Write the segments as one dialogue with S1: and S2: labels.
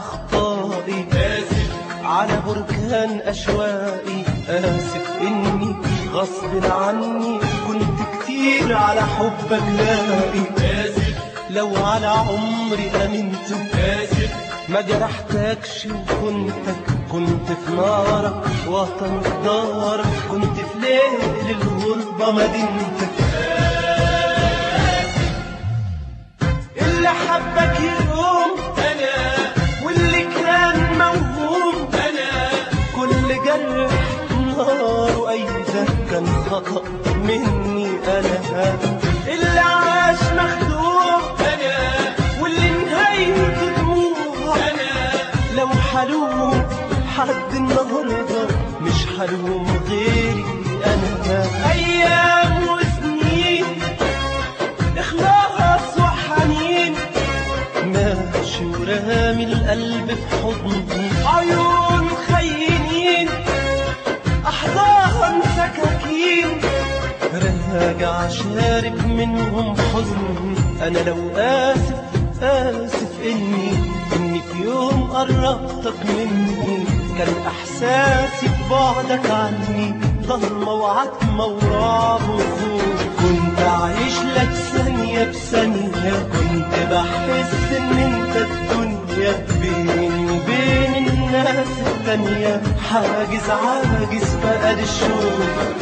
S1: أخطائي آسف على بركان أشوائي آسف إني غصب عني كنت كتير على حبك لاقي آسف لو على عمري أمنت آسف ما جرحتكش وكنتك كنت في نارك وطن دارك كنت في ليل الغربة مدينتك اللي حبك يوم انا واللي كان موهوم انا كل جرح نار ايده كان خطأ مني انا اللي عاش مخدوع انا واللي نهايته دموع انا لو حلوم حد النهارده مش حلوم غيري انا ايام وسنين اخلاص وحنين ماشي ورامي القلب في حضني عيون خينين احضان سكاكين راجع شارب منهم حزن انا لو اسف اسف اني اني في يوم قربتك مني كان احساسي ببعدك عني ضلمه وعتمه ورعب وخوف كنت عايش لك ثانيه بثانيه كنت بحس ان انت الدنيا بيني وبين الناس التانيه حاجز عاجز فقد الشوق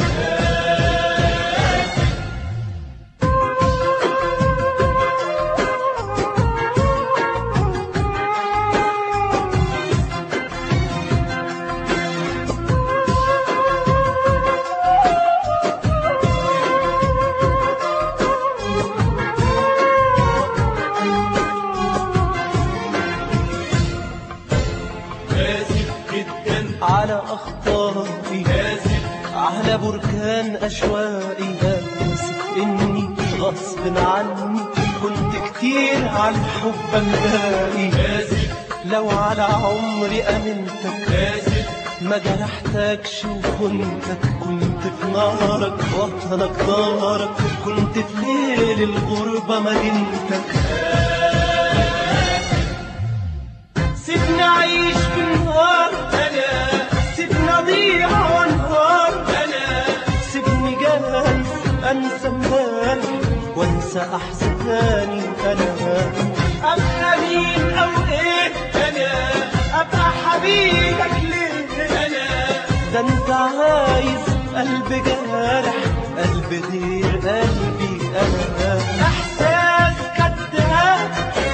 S2: آسف جدا
S1: على أخطائي
S2: آسف
S1: على بركان أشوائي آسف إني غصب عني كنت كتير على الحب ملاقي
S2: آسف
S1: لو على عمري أمنتك
S2: آسف
S1: ما جرحتكش وكنتك كنت في نارك وطنك دارك كنت في ليل الغربة مدينتك سيبني أعيش في النهار
S2: أنا
S1: سيبني أضيع وانهار
S2: أنا
S1: سيبني جاهز انسى امبارح وانسى احزاني انا ابقى مين او ايه
S2: أنا
S1: ابقى حبيبك ليه
S2: أنا
S1: ده انت عايز قلب جارح قلب غير قلبي انا احساس كذاب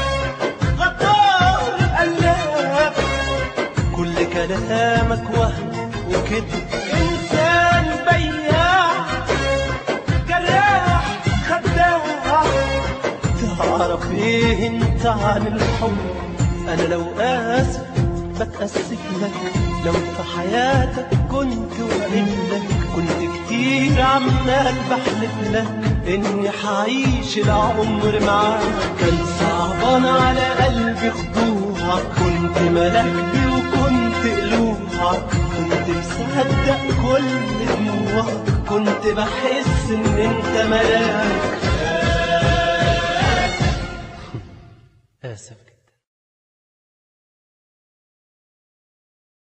S1: غدار قلاب كل كلامك وهم وكده انسان بياع جراح خداع تعرف ايه انت عن الحب انا لو اسف بتأسف لك لو في حياتك كنت وقلك كنت كتير عمال بحلف لك اني حعيش العمر معاك كان صعبان على قلبي خضوعك كنت ملكتي وكنت قلوعك كنت مصدق كل دموعك كنت بحس ان انت ملاك اسف